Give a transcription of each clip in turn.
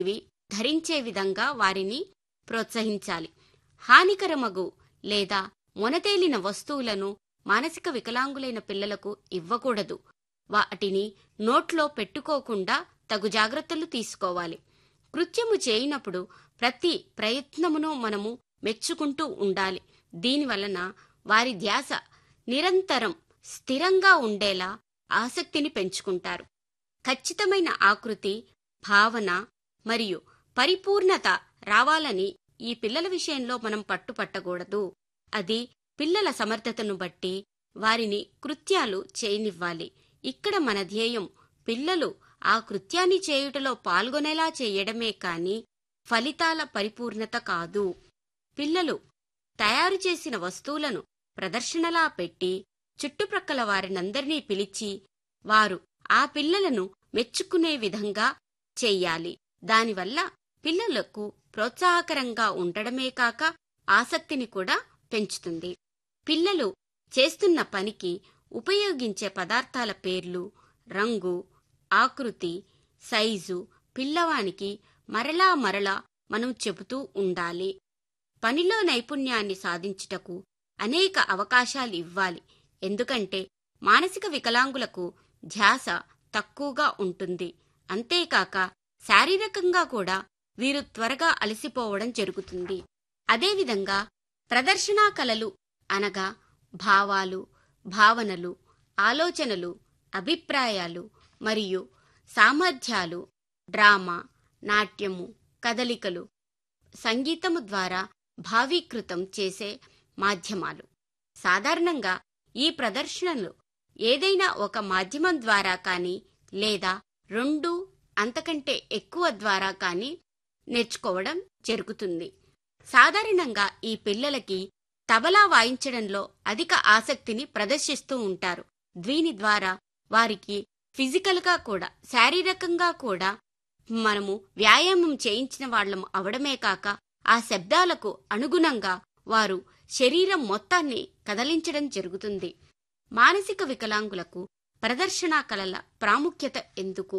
ఇవి ధరించే విధంగా వారిని ప్రోత్సహించాలి హానికరమగు లేదా మొనతేలిన వస్తువులను మానసిక వికలాంగులైన పిల్లలకు ఇవ్వకూడదు వాటిని నోట్లో పెట్టుకోకుండా తగు జాగ్రత్తలు తీసుకోవాలి కృత్యము చేయనప్పుడు ప్రతి ప్రయత్నమును మనము మెచ్చుకుంటూ ఉండాలి దీనివలన వారి ధ్యాస నిరంతరం స్థిరంగా ఉండేలా ఆసక్తిని పెంచుకుంటారు ఖచ్చితమైన ఆకృతి భావన మరియు పరిపూర్ణత రావాలని ఈ పిల్లల విషయంలో మనం పట్టుపట్టకూడదు అది పిల్లల సమర్థతను బట్టి వారిని కృత్యాలు చేయనివ్వాలి ఇక్కడ మన ధ్యేయం పిల్లలు ఆ కృత్యాన్ని చేయుటలో పాల్గొనేలా చేయడమే కాని ఫలితాల పరిపూర్ణత కాదు పిల్లలు తయారు చేసిన వస్తువులను ప్రదర్శనలా పెట్టి చుట్టుప్రక్కల వారినందరినీ పిలిచి వారు ఆ పిల్లలను మెచ్చుకునే విధంగా చెయ్యాలి దానివల్ల పిల్లలకు ప్రోత్సాహకరంగా ఉండడమే కాక ఆసక్తిని కూడా పెంచుతుంది పిల్లలు చేస్తున్న పనికి ఉపయోగించే పదార్థాల పేర్లు రంగు ఆకృతి సైజు పిల్లవానికి మరలా మరలా మనం చెబుతూ ఉండాలి పనిలో నైపుణ్యాన్ని సాధించుటకు అనేక అవకాశాలు ఇవ్వాలి ఎందుకంటే మానసిక వికలాంగులకు ధ్యాస తక్కువగా ఉంటుంది అంతేకాక శారీరకంగా కూడా వీరు త్వరగా అలసిపోవడం జరుగుతుంది అదేవిధంగా ప్రదర్శనా కళలు అనగా భావాలు భావనలు ఆలోచనలు అభిప్రాయాలు మరియు సామర్థ్యాలు డ్రామా నాట్యము కదలికలు సంగీతము ద్వారా భావీకృతం చేసే మాధ్యమాలు సాధారణంగా ఈ ప్రదర్శనలు ఏదైనా ఒక మాధ్యమం ద్వారా కానీ లేదా రెండు అంతకంటే ఎక్కువ ద్వారా కానీ నేర్చుకోవడం జరుగుతుంది సాధారణంగా ఈ పిల్లలకి తబలా వాయించడంలో అధిక ఆసక్తిని ప్రదర్శిస్తూ ఉంటారు దీని ద్వారా వారికి ఫిజికల్గా కూడా శారీరకంగా కూడా మనము వ్యాయామం చేయించిన వాళ్ళం అవడమే కాక ఆ శబ్దాలకు అనుగుణంగా వారు శరీరం మొత్తాన్ని కదలించడం జరుగుతుంది మానసిక వికలాంగులకు ప్రదర్శనా కళల ప్రాముఖ్యత ఎందుకు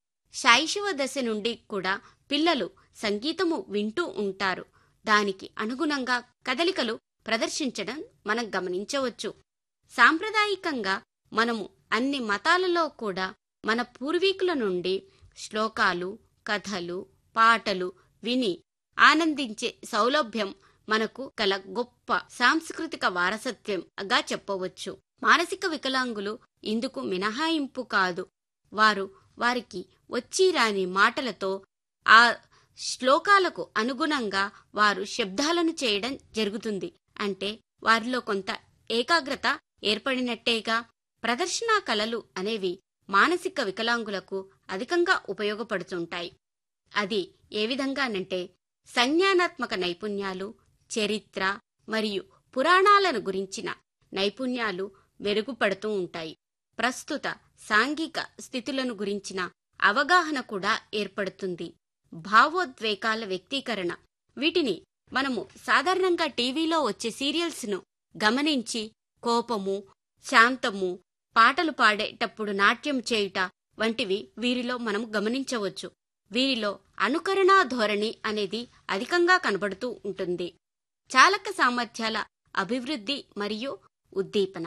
శైశవ దశ నుండి కూడా పిల్లలు సంగీతము వింటూ ఉంటారు దానికి అనుగుణంగా కదలికలు ప్రదర్శించడం మనం గమనించవచ్చు సాంప్రదాయికంగా మనము అన్ని మతాలలో కూడా మన పూర్వీకుల నుండి శ్లోకాలు కథలు పాటలు విని ఆనందించే సౌలభ్యం మనకు కల గొప్ప సాంస్కృతిక వారసత్వంగా చెప్పవచ్చు మానసిక వికలాంగులు ఇందుకు మినహాయింపు కాదు వారు వారికి వచ్చి రాని మాటలతో ఆ శ్లోకాలకు అనుగుణంగా వారు శబ్దాలను చేయడం జరుగుతుంది అంటే వారిలో కొంత ఏకాగ్రత ఏర్పడినట్టేగా ప్రదర్శనా కళలు అనేవి మానసిక వికలాంగులకు అధికంగా ఉపయోగపడుతుంటాయి అది ఏ విధంగానంటే సంజ్ఞానాత్మక నైపుణ్యాలు చరిత్ర మరియు పురాణాలను గురించిన నైపుణ్యాలు మెరుగుపడుతూ ఉంటాయి ప్రస్తుత సాంఘిక స్థితులను గురించిన అవగాహన కూడా ఏర్పడుతుంది భావోద్వేగాల వ్యక్తీకరణ వీటిని మనము సాధారణంగా టీవీలో వచ్చే సీరియల్స్ ను గమనించి కోపము శాంతము పాటలు పాడేటప్పుడు నాట్యం చేయుట వంటివి వీరిలో మనం గమనించవచ్చు వీరిలో అనుకరణా ధోరణి అనేది అధికంగా కనబడుతూ ఉంటుంది చాలక సామర్థ్యాల అభివృద్ధి మరియు ఉద్దీపన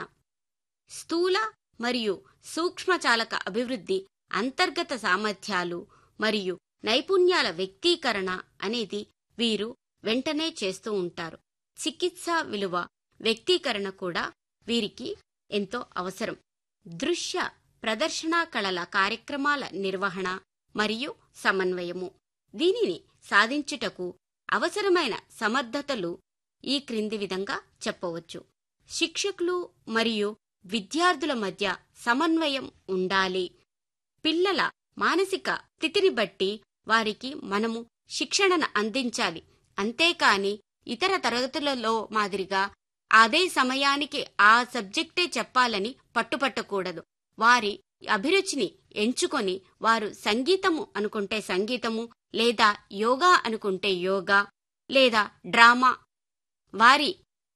స్థూల మరియు సూక్ష్మ చాలక అభివృద్ధి అంతర్గత సామర్థ్యాలు మరియు నైపుణ్యాల వ్యక్తీకరణ అనేది వీరు వెంటనే చేస్తూ ఉంటారు చికిత్సా విలువ వ్యక్తీకరణ కూడా వీరికి ఎంతో అవసరం దృశ్య ప్రదర్శనా కళల కార్యక్రమాల నిర్వహణ మరియు సమన్వయము దీనిని సాధించుటకు అవసరమైన సమర్థతలు ఈ క్రింది విధంగా చెప్పవచ్చు శిక్షకులు మరియు విద్యార్థుల మధ్య సమన్వయం ఉండాలి పిల్లల మానసిక స్థితిని బట్టి వారికి మనము శిక్షణను అందించాలి అంతేకాని ఇతర తరగతులలో మాదిరిగా అదే సమయానికి ఆ సబ్జెక్టే చెప్పాలని పట్టుపట్టకూడదు వారి అభిరుచిని ఎంచుకొని వారు సంగీతము అనుకుంటే సంగీతము లేదా యోగా అనుకుంటే యోగా లేదా డ్రామా వారి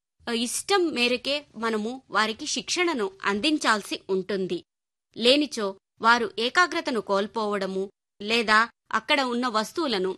ఇష్టం మేరకే మనము వారికి శిక్షణను అందించాల్సి ఉంటుంది లేనిచో వారు ఏకాగ్రతను కోల్పోవడము లేదా అక్కడ ఉన్న వస్తువులను